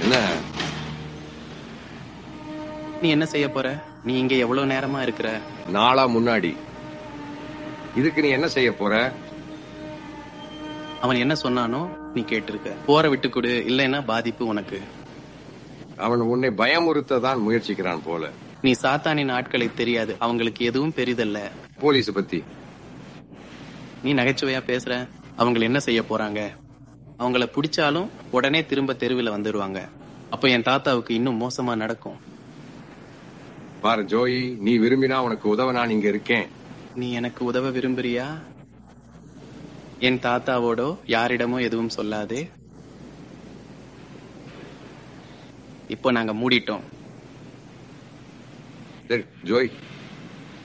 என்ன நீ என்ன செய்ய போற நீ இங்க எவ்வளவு நேரமா இருக்கிற நாளா முன்னாடி இதுக்கு நீ என்ன செய்ய போற அவன் என்ன சொன்னானோ நீ கேட்டிருக்க போற விட்டு கொடு இல்லைன்னா பாதிப்பு உனக்கு அவன் உன்னை பயமுறுத்த தான் முயற்சிக்கிறான் போல நீ சாத்தானின் ஆட்களை தெரியாது அவங்களுக்கு எதுவும் பெரிதல்ல போலீஸ் பத்தி நீ நகைச்சுவையா பேசுற அவங்க என்ன செய்ய போறாங்க அவங்கள பிடிச்சாலும் உடனே திரும்ப தெருவில் வந்துருவாங்க அப்ப என் தாத்தாவுக்கு இன்னும் மோசமா நடக்கும் பாரு ஜோயி நீ விரும்பினா உனக்கு உதவ நான் இங்க இருக்கேன் நீ எனக்கு உதவ விரும்புறியா என் தாத்தாவோடோ யாரிடமோ எதுவும் சொல்லாதே இப்போ நாங்க மூடிட்டோம் சரி ஜோய்